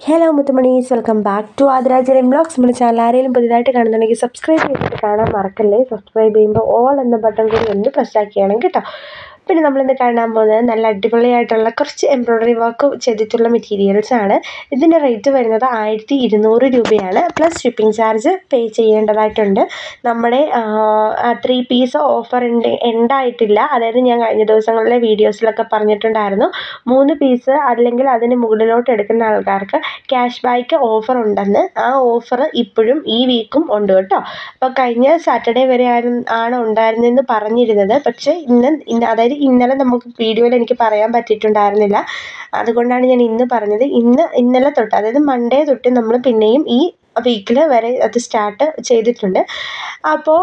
hello മുത്തുമണീസ് welcome back to ആദരാചാര്യം blogs നമ്മുടെ ചാനൽ ആരെങ്കിലും പുതിയതായിട്ട് കാണുന്നുണ്ടെങ്കിൽ സബ്സ്ക്രൈബ് ചെയ്തിട്ട് കാണാൻ മറക്കല്ലേ സബ്സ്ക്രൈബ് ചെയ്യുമ്പോൾ ഓൾ എന്ന ബട്ടൺ കൂടി ഒന്ന് പ്രസ് ആക്കിയാണ് കേട്ടോ പിന്നെ നമ്മളിന്ന് കാണാൻ പോകുന്നത് നല്ല അടിപൊളിയായിട്ടുള്ള കുറച്ച് എംബ്രോയ്ഡറി വർക്ക് ചെയ്തിട്ടുള്ള മെറ്റീരിയൽസ് ആണ് ഇതിൻ്റെ റേറ്റ് വരുന്നത് ആയിരത്തി ഇരുന്നൂറ് രൂപയാണ് പ്ലസ് ഷിപ്പിംഗ് ചാർജ് പേ ചെയ്യേണ്ടതായിട്ടുണ്ട് നമ്മുടെ ത്രീ പീസ് ഓഫർ ഉണ്ട് എൻഡായിട്ടില്ല അതായത് ഞാൻ കഴിഞ്ഞ ദിവസങ്ങളിലെ വീഡിയോസിലൊക്കെ പറഞ്ഞിട്ടുണ്ടായിരുന്നു മൂന്ന് പീസ് അല്ലെങ്കിൽ അതിന് മുകളിലോട്ട് എടുക്കുന്ന ആൾക്കാർക്ക് ക്യാഷ് ബാക്ക് ഓഫർ ഉണ്ടെന്ന് ആ ഓഫർ ഇപ്പോഴും ഈ വീക്കും ഉണ്ട് കേട്ടോ അപ്പോൾ കഴിഞ്ഞ സാറ്റർഡേ വരെ ആയിരുന്നു ആണ് ഉണ്ടായിരുന്നതെന്ന് പറഞ്ഞിരുന്നത് പക്ഷേ ഇന്ന് ഇന്ന് അതായത് ഇന്നലെ നമുക്ക് വീഡിയോയിൽ എനിക്ക് പറയാൻ പറ്റിയിട്ടുണ്ടായിരുന്നില്ല അതുകൊണ്ടാണ് ഞാൻ ഇന്ന് പറഞ്ഞത് ഇന്ന് ഇന്നലെ തൊട്ട് അതായത് മൺഡേ തൊട്ട് നമ്മൾ പിന്നെയും ഈ വീക്കിൽ വരെ അത് സ്റ്റാർട്ട് ചെയ്തിട്ടുണ്ട് അപ്പോൾ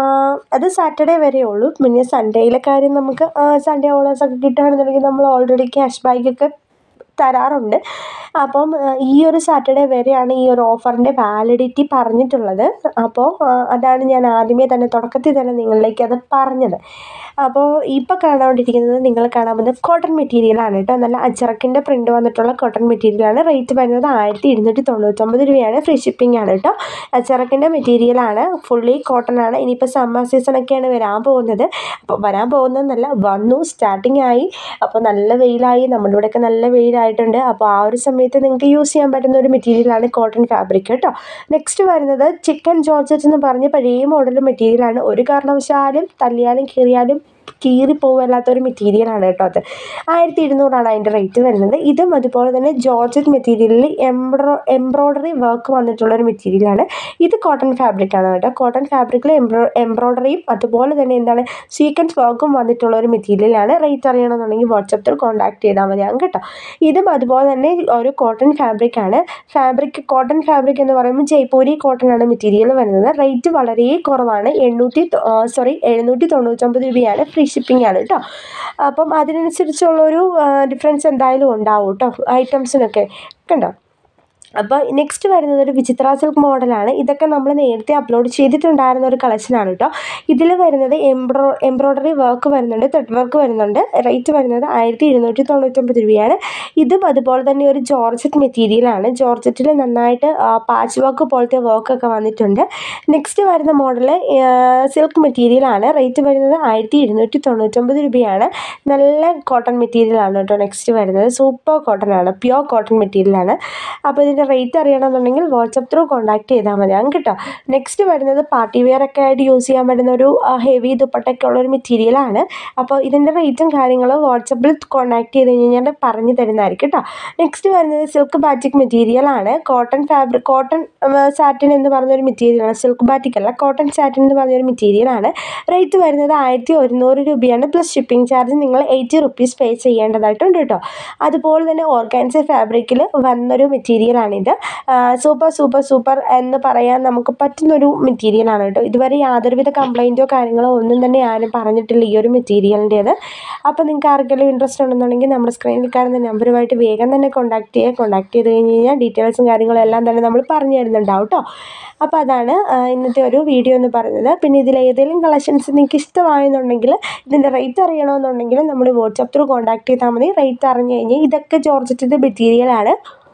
അത് സാറ്റർഡേ വരെ ഉള്ളൂ പിന്നെ സൺഡേയിലെ കാര്യം നമുക്ക് സൺഡേ ഓണേഴ്സ് ഒക്കെ കിട്ടുകയാണെന്നുണ്ടെങ്കിൽ നമ്മൾ ഓൾറെഡി ക്യാഷ് ബാക്കൊക്കെ തരാറുണ്ട് അപ്പം ഈ ഒരു സാറ്റർഡേ വരെയാണ് ഈ ഒരു ഓഫറിൻ്റെ വാലിഡിറ്റി പറഞ്ഞിട്ടുള്ളത് അപ്പോൾ അതാണ് ഞാൻ ആദ്യമേ തന്നെ തുടക്കത്തിൽ തന്നെ നിങ്ങളിലേക്ക് അത് പറഞ്ഞത് അപ്പോൾ ഇപ്പോൾ കാണാണ്ടിരിക്കുന്നത് നിങ്ങൾ കാണാൻ പോകുന്നത് കോട്ടൺ മെറ്റീരിയലാണ് കേട്ടോ നല്ല അച്ചറക്കിൻ്റെ പ്രിൻ്റ് വന്നിട്ടുള്ള കോട്ടൺ മെറ്റീരിയലാണ് റേറ്റ് വരുന്നത് ആയിരത്തി ഇരുന്നൂറ്റി തൊണ്ണൂറ്റൊമ്പത് രൂപയാണ് ഫ്രീ ഷിപ്പിംഗ് ആണ് കേട്ടോ അച്ചറക്കിൻ്റെ മെറ്റീരിയലാണ് ഫുള്ളി കോട്ടൺ ആണ് ഇനിയിപ്പോൾ സമ്മർ സീസണൊക്കെയാണ് വരാൻ പോകുന്നത് അപ്പോൾ വരാൻ പോകുന്നതെന്നല്ല വന്നു സ്റ്റാർട്ടിങ് ആയി അപ്പോൾ നല്ല വെയിലായി നമ്മുടെ ഇവിടെയൊക്കെ നല്ല വെയിലായിട്ടുണ്ട് അപ്പോൾ ആ ഒരു സമയത്ത് നിങ്ങൾക്ക് യൂസ് ചെയ്യാൻ പറ്റുന്ന ഒരു മെറ്റീരിയലാണ് കോട്ടൺ ഫാബ്രിക് കേട്ടോ നെക്സ്റ്റ് വരുന്നത് ചിക്കൻ ജോർജറ്റ് എന്ന് പറഞ്ഞ പഴയ മോഡൽ മെറ്റീരിയലാണ് ഒരു കാരണവശാലും തല്ലിയാലും കീറിയാലും കീറിപ്പോവല്ലാത്തൊരു മെറ്റീരിയലാണ് കേട്ടോ അത് ആയിരത്തി ഇരുന്നൂറാണ് അതിൻ്റെ റേറ്റ് വരുന്നത് ഇതും അതുപോലെ തന്നെ ജോർജറ്റ് മെറ്റീരിയലിൽ എംബ്രോ എംബ്രോയ്ഡറി വർക്ക് വന്നിട്ടുള്ളൊരു മെറ്റീരിയലാണ് ഇത് കോട്ടൺ ഫാബ്രിക്കാണ് കേട്ടോ കോട്ടൺ ഫാബ്രിക്കിൽ എംബ്രോ എംബ്രോയ്ഡറിയും അതുപോലെ തന്നെ എന്താണ് സീക്വൻസ് വർക്കും വന്നിട്ടുള്ള ഒരു മെറ്റീരിയലാണ് റേറ്റ് അറിയണമെന്നുണ്ടെങ്കിൽ വാട്സപ്പിൽ കോൺടാക്ട് ചെയ്താൽ മതിയാകും കേട്ടോ ഇതും അതുപോലെ തന്നെ ഒരു കോട്ടൺ ഫാബ്രിക്കാണ് ഫാബ്രിക് കോട്ടൺ ഫാബ്രിക് എന്ന് പറയുമ്പോൾ ജയ്പൂരി കോട്ടൺ ആണ് മെറ്റീരിയൽ വരുന്നത് റേറ്റ് വളരെ കുറവാണ് എണ്ണൂറ്റി സോറി എഴുന്നൂറ്റി തൊണ്ണൂറ്റൊമ്പത് രൂപയാണ് ഫ്രീ ഷിപ്പിംഗ് ആണ് കേട്ടോ അപ്പം അതിനനുസരിച്ചുള്ളൊരു ഡിഫറൻസ് എന്തായാലും ഉണ്ടാവും കേട്ടോ ഐറ്റംസിനൊക്കെ കണ്ടോ അപ്പോൾ നെക്സ്റ്റ് വരുന്നത് ഒരു വിചിത്ര സിൽക്ക് മോഡലാണ് ഇതൊക്കെ നമ്മൾ നേരത്തെ അപ്ലോഡ് ചെയ്തിട്ടുണ്ടായിരുന്ന ഒരു കളക്ഷനാണ് കേട്ടോ ഇതിൽ വരുന്നത് എംബ്രോ എംബ്രോയ്ഡറി വർക്ക് വരുന്നുണ്ട് ത്രെഡ് വർക്ക് വരുന്നുണ്ട് റേറ്റ് വരുന്നത് ആയിരത്തി ഇരുന്നൂറ്റി തൊണ്ണൂറ്റൊമ്പത് രൂപയാണ് ഇതും അതുപോലെ തന്നെ ഒരു ജോർജറ്റ് മെറ്റീരിയലാണ് ജോർജറ്റിൽ നന്നായിട്ട് പാച്ച് വർക്ക് പോലത്തെ വർക്കൊക്കെ വന്നിട്ടുണ്ട് നെക്സ്റ്റ് വരുന്ന മോഡൽ സിൽക്ക് മെറ്റീരിയലാണ് റേറ്റ് വരുന്നത് ആയിരത്തി ഇരുന്നൂറ്റി തൊണ്ണൂറ്റൊമ്പത് രൂപയാണ് നല്ല കോട്ടൺ മെറ്റീരിയലാണ് കേട്ടോ നെക്സ്റ്റ് വരുന്നത് സൂപ്പർ കോട്ടൺ ആണ് പ്യുവർ കോട്ടൺ മെറ്റീരിയലാണ് അപ്പോൾ ഇതിൻ്റെ റേറ്റ് അറിയണമെന്നുണ്ടെങ്കിൽ വാട്സപ്പ് ത്രൂ കോൺടാക്ട് ചെയ്താൽ മതിയാകും കേട്ടോ നെക്സ്റ്റ് വരുന്നത് പാർട്ടി വെയർ ഒക്കെ ആയിട്ട് യൂസ് ചെയ്യാൻ പറ്റുന്ന ഒരു ഹെവി ദുപ്പട്ടൊക്കെ ഉള്ള ഒരു മെറ്റീരിയലാണ് അപ്പോൾ ഇതിൻ്റെ റേറ്റും കാര്യങ്ങളും വാട്സപ്പിൽ കോൺടാക്ട് ചെയ്ത് കഴിഞ്ഞാൽ പറഞ്ഞു തരുന്നതായിരിക്കും കേട്ടോ നെക്സ്റ്റ് വരുന്നത് സിൽക്ക് ബാറ്റിക് മെറ്റീരിയലാണ് കോട്ടൺ ഫാബ്രിക് കോട്ടൺ സാറ്റിൻ എന്ന് പറഞ്ഞൊരു മെറ്റീരിയലാണ് സിൽക്ക് ബാറ്റിക് അല്ല കോട്ടൺ സാറ്റിൻ എന്ന് പറഞ്ഞൊരു മെറ്റീരിയലാണ് റേറ്റ് വരുന്നത് ആയിരത്തി ഒരുന്നൂറ് രൂപയാണ് പ്ലസ് ഷിപ്പിംഗ് ചാർജ് നിങ്ങൾ എയ്റ്റി റുപ്പീസ് പേ ചെയ്യേണ്ടതായിട്ടുണ്ട് കേട്ടോ അതുപോലെ തന്നെ ഓർഗാൻസ ഫാബ്രിക്കിൽ വന്നൊരു മെറ്റീരിയലാണ് ഇത് സൂപ്പർ സൂപ്പർ സൂപ്പർ എന്ന് പറയാൻ നമുക്ക് പറ്റുന്നൊരു മെറ്റീരിയലാണ് കേട്ടോ ഇതുവരെ യാതൊരുവിധ കംപ്ലൈൻറ്റോ കാര്യങ്ങളോ ഒന്നും തന്നെ ആരും പറഞ്ഞിട്ടില്ല ഈ ഒരു മെറ്റീരിയലിൻ്റേത് അപ്പോൾ നിങ്ങൾക്ക് ആർക്കെങ്കിലും ഇൻട്രസ്റ്റ് ഉണ്ടെന്നുണ്ടെങ്കിൽ നമ്മുടെ സ്ക്രീനിൽ കാണുന്ന നമ്പറുമായിട്ട് വേഗം തന്നെ കോൺടാക്ട് ചെയ്യുക കോൺടാക്ട് ചെയ്ത് കഴിഞ്ഞ് കഴിഞ്ഞാൽ ഡീറ്റെയിൽസും കാര്യങ്ങളും എല്ലാം തന്നെ നമ്മൾ പറഞ്ഞു തരുന്നുണ്ടാവും കേട്ടോ അപ്പോൾ അതാണ് ഇന്നത്തെ ഒരു വീഡിയോ എന്ന് പറയുന്നത് പിന്നെ ഇതിൽ ഏതെങ്കിലും കളക്ഷൻസ് നിങ്ങൾക്ക് ഇഷ്ടമായെന്നുണ്ടെങ്കിൽ ഇതിൻ്റെ റേറ്റ് അറിയണമെന്നുണ്ടെങ്കിൽ നമ്മൾ വാട്സപ്പ് ത്രൂ കോൺടാക്ട് ചെയ്താൽ മതി റേറ്റ് അറിഞ്ഞ് കഴിഞ്ഞാൽ ഇതൊക്കെ ജോർജറ്റിൻ്റെ മെറ്റീരിയലാണ്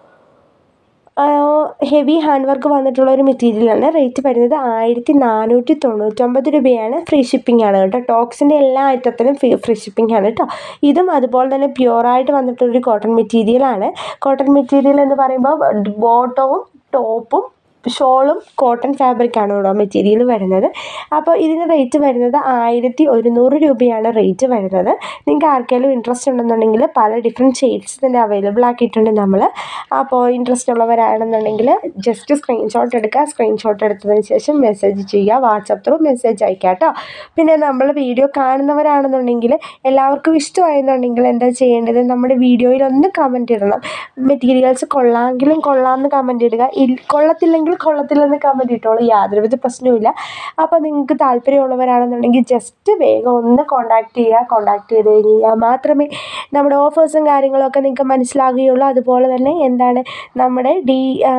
ഹെവി ഹാൻഡ് വർക്ക് വന്നിട്ടുള്ള ഒരു മെറ്റീരിയലാണ് റേറ്റ് വരുന്നത് ആയിരത്തി നാനൂറ്റി തൊണ്ണൂറ്റൊമ്പത് രൂപയാണ് ഫ്രീ ഷിപ്പിംഗ് ആണ് കേട്ടോ ടോക്സിൻ്റെ എല്ലാ ഐറ്റത്തിനും ഫ്രീ ഫ്രീ ഷിപ്പിംഗ് ആണ് കേട്ടോ ഇതും അതുപോലെ തന്നെ പ്യുവറായിട്ട് വന്നിട്ടുള്ളൊരു കോട്ടൺ മെറ്റീരിയലാണ് കോട്ടൺ മെറ്റീരിയൽ എന്ന് പറയുമ്പോൾ ബോട്ടവും ടോപ്പും ഷോളും കോട്ടൺ ഫാബ്രിക്കാണ് കേട്ടോ മെറ്റീരിയൽ വരുന്നത് അപ്പോൾ ഇതിന് റേറ്റ് വരുന്നത് ആയിരത്തി ഒരുന്നൂറ് രൂപയാണ് റേറ്റ് വരുന്നത് നിങ്ങൾക്ക് ആർക്കെങ്കിലും ഇൻട്രസ്റ്റ് ഉണ്ടെന്നുണ്ടെങ്കിൽ പല ഡിഫറെൻറ്റ് ഷെയ്ഡ്സ് തന്നെ അവൈലബിൾ ആക്കിയിട്ടുണ്ട് നമ്മൾ അപ്പോൾ ഇൻട്രസ്റ്റ് ഉള്ളവരാണെന്നുണ്ടെങ്കിൽ ജസ്റ്റ് സ്ക്രീൻഷോട്ട് എടുക്കുക സ്ക്രീൻഷോട്ട് എടുത്തതിന് ശേഷം മെസ്സേജ് ചെയ്യുക വാട്സപ്പ് ത്രൂ മെസ്സേജ് അയക്കുക കേട്ടോ പിന്നെ നമ്മൾ വീഡിയോ കാണുന്നവരാണെന്നുണ്ടെങ്കിൽ എല്ലാവർക്കും ഇഷ്ടമായെന്നുണ്ടെങ്കിൽ എന്താ ചെയ്യേണ്ടത് നമ്മുടെ വീഡിയോയിൽ ഒന്ന് കമൻറ്റ് ഇടണം മെറ്റീരിയൽസ് കൊള്ളാമെങ്കിലും കൊള്ളാമെന്ന് കമൻറ്റ് ഇടുക കൊള്ളത്തില്ലെങ്കിൽ കൊള്ളത്തില്ലെന്ന് കമൻറ്റ് ഇട്ടോളൂ യാതൊരുവിധ പ്രശ്നവുമില്ല അപ്പോൾ നിങ്ങൾക്ക് താല്പര്യമുള്ളവരാണെന്നുണ്ടെങ്കിൽ ജസ്റ്റ് വേഗം ഒന്ന് കോൺടാക്ട് ചെയ്യുക കോൺടാക്ട് ചെയ്ത് കഴിഞ്ഞ് കഴിഞ്ഞാൽ മാത്രമേ നമ്മുടെ ഓഫേഴ്സും കാര്യങ്ങളൊക്കെ നിങ്ങൾക്ക് മനസ്സിലാകുകയുള്ളൂ അതുപോലെ തന്നെ എന്താണ് നമ്മുടെ ഡി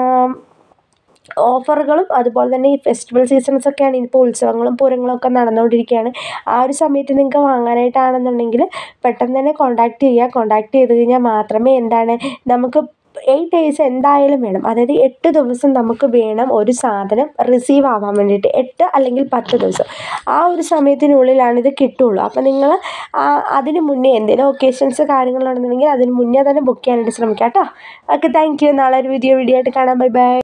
ഓഫറുകളും അതുപോലെ തന്നെ ഈ ഫെസ്റ്റിവൽ സീസൺസ് ഒക്കെയാണ് ഇപ്പോൾ ഉത്സവങ്ങളും പൂരങ്ങളും ഒക്കെ നടന്നുകൊണ്ടിരിക്കുകയാണ് ആ ഒരു സമയത്ത് നിങ്ങൾക്ക് വാങ്ങാനായിട്ടാണെന്നുണ്ടെങ്കിൽ പെട്ടെന്ന് തന്നെ കോൺടാക്ട് ചെയ്യുക കോൺടാക്ട് ചെയ്ത് കഴിഞ്ഞാൽ മാത്രമേ എന്താണ് നമുക്ക് എയ്റ്റ് ഡേയ്സ് എന്തായാലും വേണം അതായത് എട്ട് ദിവസം നമുക്ക് വേണം ഒരു സാധനം റിസീവ് ആവാൻ വേണ്ടിയിട്ട് എട്ട് അല്ലെങ്കിൽ പത്ത് ദിവസം ആ ഒരു സമയത്തിനുള്ളിലാണ് ഇത് കിട്ടുകയുള്ളൂ അപ്പം നിങ്ങൾ അതിന് മുന്നേ എന്തെങ്കിലും ഒക്കേഷൻസ് കാര്യങ്ങളുണ്ടെന്നുണ്ടെങ്കിൽ അതിന് മുന്നേ തന്നെ ബുക്ക് ചെയ്യാനായിട്ട് ശ്രമിക്കുക കേട്ടോ ഓക്കെ താങ്ക് യു നാളെ ഒരു വീഡിയോ വീഡിയോ ആയിട്ട് കാണാം ബൈ ബൈ